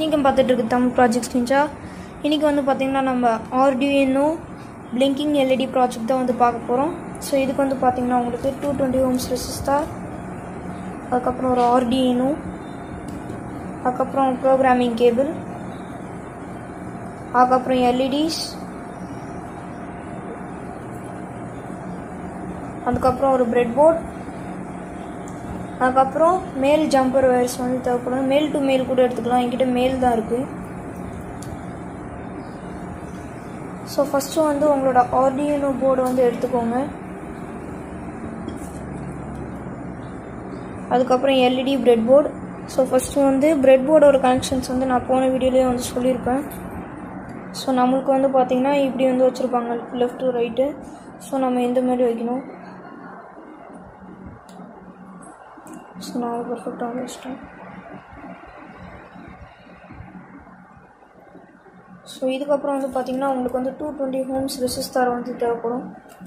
இன்றைக்கும் பார்த்துட்டு இருக்கு தமிழ் ப்ராஜெக்ட் நிஞ்சா இன்றைக்கி வந்து பார்த்திங்கன்னா நம்ம ஆர்டியூனோ பிளிங்கிங் எல்இடி ப்ராஜெக்ட் தான் வந்து பார்க்க போகிறோம் ஸோ இதுக்கு வந்து பார்த்திங்கன்னா உங்களுக்கு டூ டுவெண்ட்டி ஓம்ஸ் ரெசிஸ்டார் அதுக்கப்புறம் ஒரு ஆர்டியூனோ அதுக்கப்புறம் ப்ரோக்ராமிங் கேபிள் அதுக்கப்புறம் எல்இடிஸ் அதுக்கப்புறம் ஒரு பிரெட் போர்ட் அதுக்கப்புறம் மேல் ஜம்பர் வயர்ஸ் வந்து தேவைப்படும் மேல் டு மேல் கூட எடுத்துக்கலாம் என்கிட்ட மேல் தான் இருக்குது ஸோ ஃபஸ்ட்டு வந்து உங்களோட ஆர்டியனோ போர்டு வந்து எடுத்துக்கோங்க அதுக்கப்புறம் LED bread board so first வந்து பிரெட் போர்டோட கனெக்ஷன்ஸ் வந்து நான் போன வீடியோலேயே வந்து சொல்லியிருப்பேன் ஸோ நம்மளுக்கு வந்து பார்த்திங்கன்னா இப்படி வந்து வச்சுருப்பாங்க லெஃப்ட் டு ரைட்டு ஸோ நம்ம இந்த மாதிரி வைக்கணும் ஸோ நான் பர்ஃபெக்டாக வச்சிட்டேன் ஸோ இதுக்கப்புறம் வந்து பார்த்திங்கன்னா உங்களுக்கு வந்து டூ டுவெண்ட்டி ஹோம்ஸ் ரெசிஸ்டார் வந்து தேவைப்படும்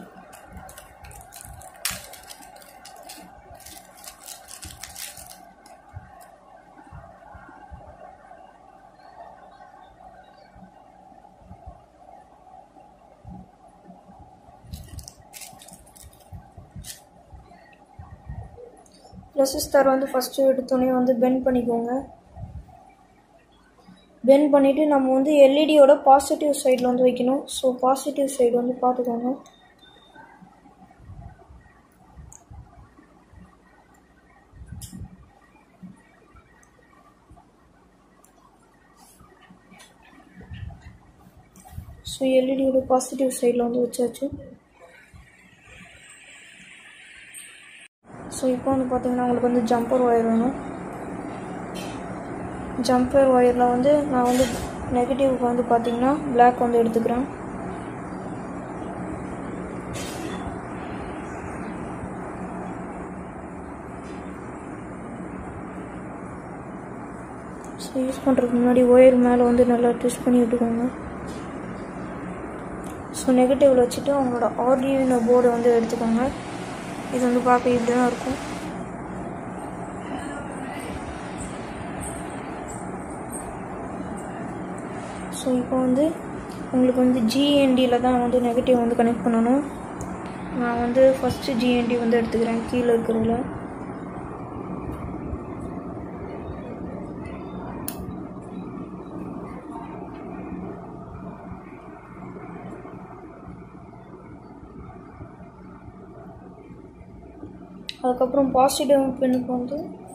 ரெசிஸ்டார் வந்து ஃபஸ்ட்டு எடுத்தோடனே வந்து பெண்ட் பண்ணிக்கோங்க பெண்ட் பண்ணிவிட்டு நம்ம வந்து எல்இடியோட பாசிட்டிவ் சைடில் வந்து வைக்கணும் ஸோ பாசிட்டிவ் சைடு வந்து பார்த்துக்கோங்க ஸோ எல்இடியோட பாசிட்டிவ் சைடில் வந்து வச்சாச்சு ஸோ இப்போ வந்து பார்த்தீங்கன்னா உங்களுக்கு வந்து ஜம்பர் ஒயர் வேணும் ஜம்பர் ஒயரில் வந்து நான் வந்து நெகட்டிவ்க்கு வந்து பார்த்தீங்கன்னா பிளாக் வந்து எடுத்துக்கிறேன் ஸோ யூஸ் பண்ணுறதுக்கு முன்னாடி ஒயர் மேலே வந்து நல்லா ட்விஸ்ட் பண்ணி விட்டுக்கோங்க ஸோ நெகட்டிவில் வச்சுட்டு உங்களோட ஆர்டினோ போர்டை வந்து எடுத்துக்கோங்க இது வந்து பார்க்க இப்படி தான் இருக்கும் ஸோ இப்போ வந்து உங்களுக்கு வந்து ஜிஎன்டியில் தான் வந்து நெகட்டிவ் வந்து கனெக்ட் பண்ணணும் நான் வந்து ஃபஸ்ட்டு ஜிஎன்டி வந்து எடுத்துக்கிறேன் கீழே இருக்கிறதுல அதுக்கப்புறம் பாசிட்டிவ் பின்னுக்கு வந்து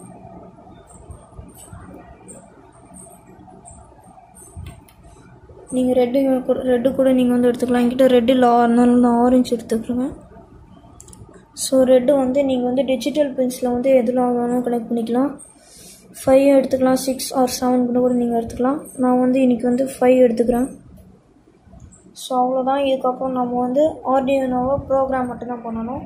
நீங்கள் ரெட்டு கூட ரெட்டு கூட நீங்கள் வந்து எடுத்துக்கலாம் என்கிட்ட ரெட்டு இல்லை அதனால நான் ஆரஞ்சு எடுத்துக்கிறேன் ஸோ ரெட்டு வந்து நீங்கள் வந்து டிஜிட்டல் பின்ஸில் வந்து எதில் வேணாலும் கனெக்ட் பண்ணிக்கலாம் ஃபைவ் எடுத்துக்கலாம் சிக்ஸ் ஆர் செவன் கூட கூட நீங்கள் எடுத்துக்கலாம் நான் வந்து இன்றைக்கி வந்து ஃபைவ் எடுத்துக்கிறேன் ஸோ அவ்வளோதான் இதுக்கப்புறம் நம்ம வந்து ஆர்டினோவை ப்ரோக்ராம் மட்டும்தான் பண்ணணும்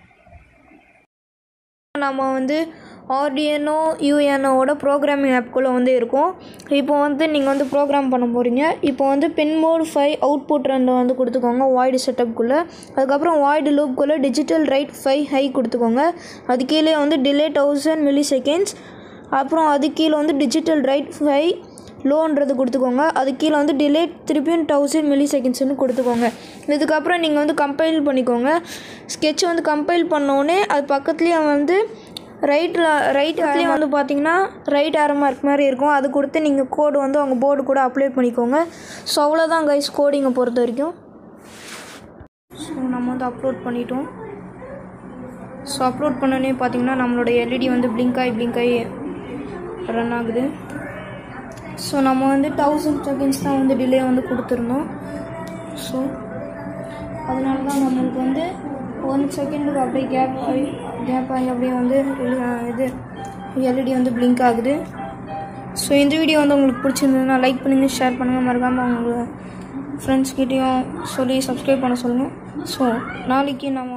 நம்ம வந்து ஆர்டிஎன்ஓ யூஎன்ஓவோட ப்ரோக்ராமிங் ஆப்குள்ளே வந்து இருக்கும் இப்போ வந்து நீங்கள் வந்து ப்ரோக்ராம் பண்ண போகிறீங்க இப்போ வந்து பின் மோட் ஃபைவ் அவுட்புட் ரெண்டு வந்து கொடுத்துக்கோங்க வாய்டு செட்டப்குள்ளே அதுக்கப்புறம் வாய்டு லூப்குள்ளே டிஜிட்டல் ரைட் ஃபைவ் ஹை கொடுத்துக்கோங்க அது கீழே வந்து டிலே தௌசண்ட் மில்லி செகண்ட்ஸ் அப்புறம் அது கீழே வந்து டிஜிட்டல் ரைட் ஃபைவ் லோன்றது கொடுத்துக்கோங்க அது கீழே வந்து டிலே திருப்பியும் தௌசண்ட் மில்லி செகண்ட்ஸ்னு கொடுத்துக்கோங்க இதுக்கப்புறம் நீங்கள் வந்து கம்பைல் பண்ணிக்கோங்க ஸ்கெட்ச் வந்து கம்பைல் பண்ணோடனே அது பக்கத்துலேயே வந்து ரைட்டில் ரைட்லேயும் வந்து பார்த்தீங்கன்னா ரைட் ஆர மார்க் மாதிரி இருக்கும் அது கொடுத்து நீங்கள் கோடு வந்து உங்கள் போர்டு கூட அப்ளை பண்ணிக்கோங்க ஸோ அவ்வளோதான் கைஸ் கோடிங்கை பொறுத்த வரைக்கும் ஸோ நம்ம வந்து அப்லோட் பண்ணிட்டோம் ஸோ அப்லோட் பண்ணோடனே பார்த்தீங்கன்னா நம்மளோட எல்இடி வந்து பிளிங்க் ஆகி பிளிங்க் ஆகி ரன் ஆகுது ஸோ நம்ம வந்து தௌசண்ட் செகண்ட்ஸ் தான் வந்து டிலே வந்து கொடுத்துருந்தோம் ஸோ அதனால தான் நம்மளுக்கு வந்து ஒன் செகண்டுக்கு அப்படியே கேப் ஆகி கேப் ஆகி அப்படியே வந்து இது எல்இடி வந்து பிளிங்க் ஆகுது ஸோ இந்த வீடியோ வந்து உங்களுக்கு பிடிச்சிருந்ததுன்னா லைக் பண்ணுங்கள் ஷேர் பண்ணுங்கள் மறக்காமல் உங்கள் ஃப்ரெண்ட்ஸ்கிட்டையும் சொல்லி சப்ஸ்கிரைப் பண்ண சொல்லுங்கள் ஸோ நாளைக்கு நம்ம